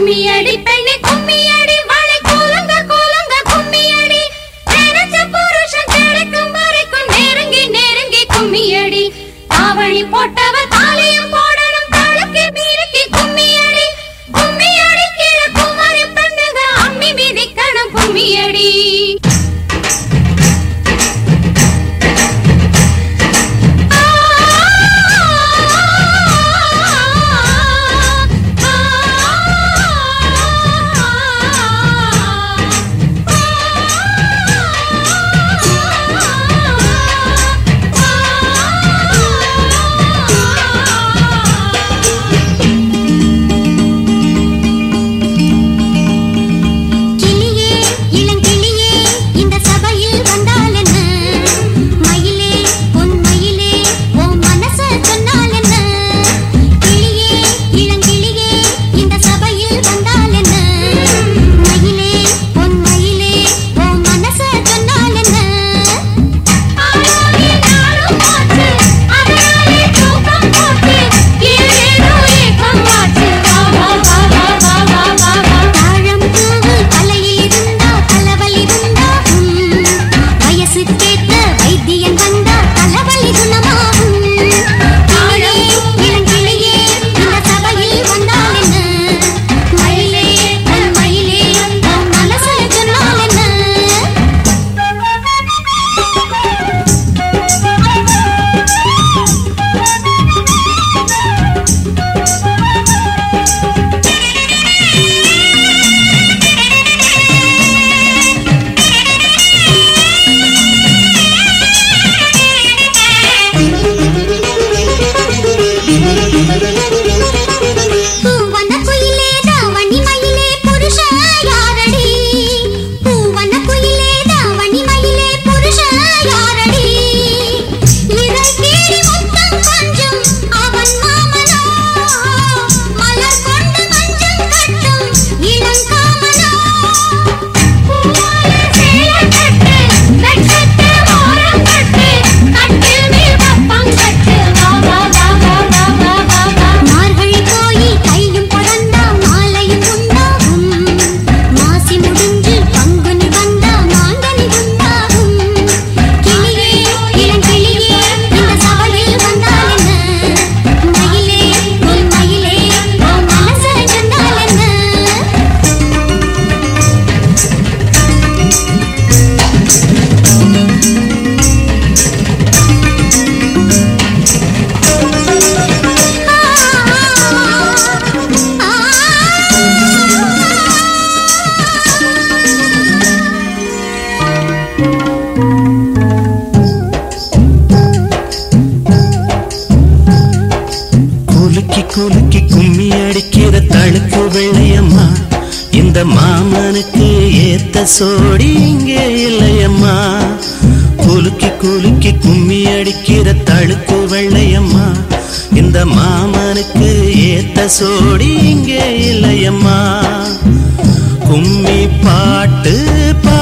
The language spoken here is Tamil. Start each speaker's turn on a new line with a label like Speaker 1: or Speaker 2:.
Speaker 1: கும்மி அடி பெண்ணே கும்மி அடி வாழை கூலுங்க கூலுங்க கும்மி அடி நினைச்ச புருஷன் கிடைக்கும் வரைக்கும் நெருங்கி நெருங்கி கும்மி அடி தாவணி போட்டவ தாலியும் போடணும் தழுக்கி மீறி கும்மி அடி கும்மி அடிக்கிற குமரி பெண்ணுங்க அம்மி மிதிக்கணும் கும்மி அடி
Speaker 2: கிளியே இளங்கிளியே இந்த சபையில் வந்தால் என்ன மயிலே பொன் மயிலே ஓ மனச சொன்னால் என்ன கிளியே இளங்கிளியே இந்த சபையில் வந்தால் என்ன மயிலே பொன் மயிலே ஓ மனச சொன்னால் என்ன
Speaker 1: ஆனாலே நாளும் போச்சு அதனாலே தூக்கம் போச்சு ஏதேதோ ஏக்கம் ஆச்சு வா வா வா வா வா வா வா வா
Speaker 2: தாழம் பூவு தலையில் இருந்தா தலைவலி உண்டாகும் வயசுக்கேத்த வைத்தியன் வந்தா தலைவலி குணமாகும் கிளியே இளங்கிளியே இந்த சபையில் வந்தால் என்ன மயிலே உன் மயிலே உன் மனசுல சொன்னால் என்ன பூவன குயிலே தாவணி மயிலே புருஷ யாரடி பூவன குயிலே தாவணி மயிலே புருஷ யாரடி இதழ் கீறி முத்தம் கொஞ்சம் அவன் மாமனோ மலர் கொண்டு மஞ்சள் கட்டும் இளங்காமனோ
Speaker 1: பூவாலே சேலை கட்டு நட்சத்திர ஓரம் கட்டு கட்டில் மேல் கப்பம் கட்டு வா வா வா வா வா வா வா வா
Speaker 2: மார்கழி போய் கையும் பொறந்தா மாலையும் உண்டாகும் மாசி முடிஞ்சு பங்குனி வந்தா மாங்கனி உண்டாகும் கிளியே இளங்கிளியே இந்த சபையில் வந்தால் என்ன மயிலே உன் மயிலே உன் மனச சொன்னால் என்ன
Speaker 3: குலுக்கி குலுக்கி கும்மி அடிக்கிற தழுக்கு வெள்ளையம்மா இந்த மாமனுக்கு ஏத்த சோடி இங்கே இல்லையம்மா குலுக்கி குலுக்கி கும்மி அடிக்கிற தழுக்கு வெள்ளையம்மா இந்த மாமனுக்கு ஏத்த சோடி இங்கே இல்லையம்மா கும்மி பாட்டு